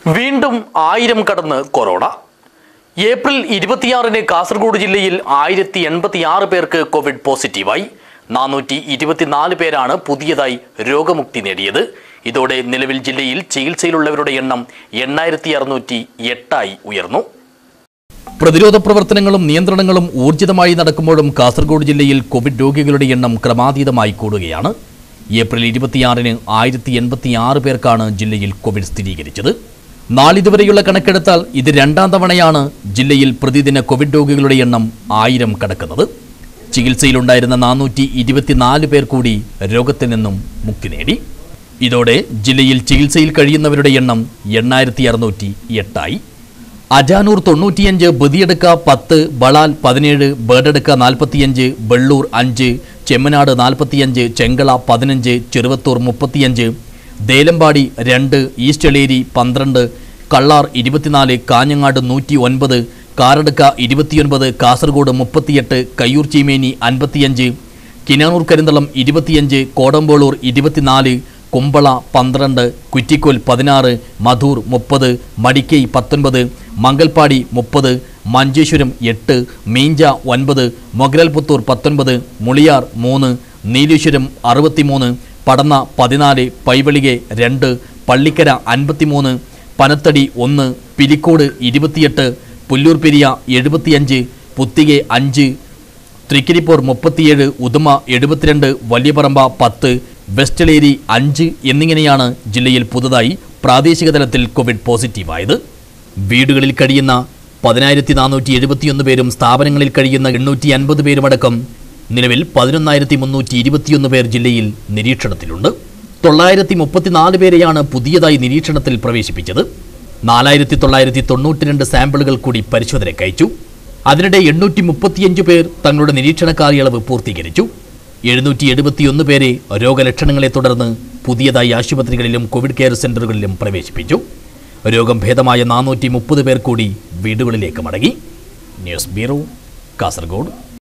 വീണ്ടും ആയിരം കടന്ന് കൊറോണ ഏപ്രിൽ ഇരുപത്തിയാറിന് കാസർഗോഡ് ജില്ലയിൽ ആയിരത്തി എൺപത്തിയാറ് പേർക്ക് കോവിഡ് പോസിറ്റീവായി നാനൂറ്റി ഇരുപത്തിനാല് പേരാണ് പുതിയതായി രോഗമുക്തി നേടിയത് ഇതോടെ നിലവിൽ ജില്ലയിൽ ചികിത്സയിലുള്ളവരുടെ എണ്ണം എണ്ണായിരത്തി അറുന്നൂറ്റി എട്ടായി ഉയർന്നു പ്രതിരോധ പ്രവർത്തനങ്ങളും നിയന്ത്രണങ്ങളും ഊർജിതമായി നടക്കുമ്പോഴും കാസർഗോഡ് ജില്ലയിൽ കോവിഡ് രോഗികളുടെ എണ്ണം ക്രമാതീതമായി കൂടുകയാണ് ഏപ്രിൽ ഇരുപത്തിയാറിന് ആയിരത്തി എൺപത്തിയാറ് പേർക്കാണ് ജില്ലയിൽ കോവിഡ് സ്ഥിരീകരിച്ചത് നാളിതുവരെയുള്ള കണക്കെടുത്താൽ ഇത് രണ്ടാം തവണയാണ് ജില്ലയിൽ പ്രതിദിന കോവിഡ് രോഗികളുടെ എണ്ണം ആയിരം കടക്കുന്നത് ചികിത്സയിലുണ്ടായിരുന്ന നാനൂറ്റി ഇരുപത്തിനാല് പേർ കൂടി രോഗത്തിൽ നിന്നും മുക്തി നേടി ഇതോടെ ജില്ലയിൽ ചികിത്സയിൽ കഴിയുന്നവരുടെ എണ്ണം എണ്ണായിരത്തി അറുന്നൂറ്റി എട്ടായി അജാനൂർ തൊണ്ണൂറ്റിയഞ്ച് ബദിയടുക്ക പത്ത് ബളാൽ പതിനേഴ് ബേഡടുക്ക നാൽപ്പത്തിയഞ്ച് വെള്ളൂർ അഞ്ച് ചെമ്മനാട് നാൽപ്പത്തിയഞ്ച് ചെങ്കള പതിനഞ്ച് ചെറുവത്തൂർ മുപ്പത്തിയഞ്ച് ദേലമ്പാടി രണ്ട് ഈസ്റ്റ് എളേരി പന്ത്രണ്ട് കള്ളാർ ഇരുപത്തിനാല് കാഞ്ഞങ്ങാട് നൂറ്റി ഒൻപത് കാറടുക്ക ഇരുപത്തിയൊൻപത് കാസർഗോഡ് മുപ്പത്തിയെട്ട് കയ്യൂർ ചീമേനി അൻപത്തിയഞ്ച് കിനാനൂർ കരിന്തളം ഇരുപത്തിയഞ്ച് കോടമ്പോളൂർ ഇരുപത്തിനാല് കുമ്പള പന്ത്രണ്ട് കുറ്റിക്കോൽ പതിനാറ് മധൂർ മുപ്പത് മടിക്കൈ പത്തൊൻപത് മംഗൽപ്പാടി മുപ്പത് മഞ്ചേശ്വരം എട്ട് മീഞ്ച ഒൻപത് മൊഗ്രൽപുത്തൂർ പത്തൊൻപത് മുളിയാർ മൂന്ന് നീലേശ്വരം അറുപത്തിമൂന്ന് പടന്ന പതിനാല് പൈവളികെ രണ്ട് പള്ളിക്കര അൻപത്തിമൂന്ന് പനത്തടി ഒന്ന് പിലിക്കോട് ഇരുപത്തിയെട്ട് പുല്ലൂർ പെരിയ എഴുപത്തിയഞ്ച് പുത്തികെ അഞ്ച് തൃക്കരിപ്പൂർ മുപ്പത്തിയേഴ് ഉദുമ എഴുപത്തിരണ്ട് വലിയപറമ്പ പത്ത് വെസ്റ്റലേരി അഞ്ച് എന്നിങ്ങനെയാണ് ജില്ലയിൽ പുതുതായി പ്രാദേശിക തലത്തിൽ കോവിഡ് പോസിറ്റീവായത് വീടുകളിൽ കഴിയുന്ന പതിനായിരത്തി നാനൂറ്റി എഴുപത്തിയൊന്ന് പേരും സ്ഥാപനങ്ങളിൽ കഴിയുന്ന എണ്ണൂറ്റി അൻപത് പേരുമടക്കം നിലവിൽ പതിനൊന്നായിരത്തി മുന്നൂറ്റി ഇരുപത്തിയൊന്ന് പേർ ജില്ലയിൽ നിരീക്ഷണത്തിലുണ്ട് തൊള്ളായിരത്തി മുപ്പത്തിനാല് പേരെയാണ് പുതിയതായി നിരീക്ഷണത്തിൽ പ്രവേശിപ്പിച്ചത് നാലായിരത്തി തൊള്ളായിരത്തി തൊണ്ണൂറ്റിരണ്ട് സാമ്പിളുകൾ കൂടി പരിശോധനയ്ക്ക് അയച്ചു അതിനിടെ എണ്ണൂറ്റി മുപ്പത്തിയഞ്ച് പേർ തങ്ങളുടെ നിരീക്ഷണ കാലയളവ് പൂർത്തീകരിച്ചു എഴുന്നൂറ്റി എഴുപത്തിയൊന്ന് പേരെ രോഗലക്ഷണങ്ങളെ തുടർന്ന് പുതിയതായി ആശുപത്രികളിലും കോവിഡ് കെയർ സെന്ററുകളിലും പ്രവേശിപ്പിച്ചു രോഗം ഭേദമായ നാനൂറ്റി മുപ്പത് പേർ കൂടി വീടുകളിലേക്ക് മടങ്ങി ന്യൂസ് ബ്യൂറോ കാസർഗോഡ്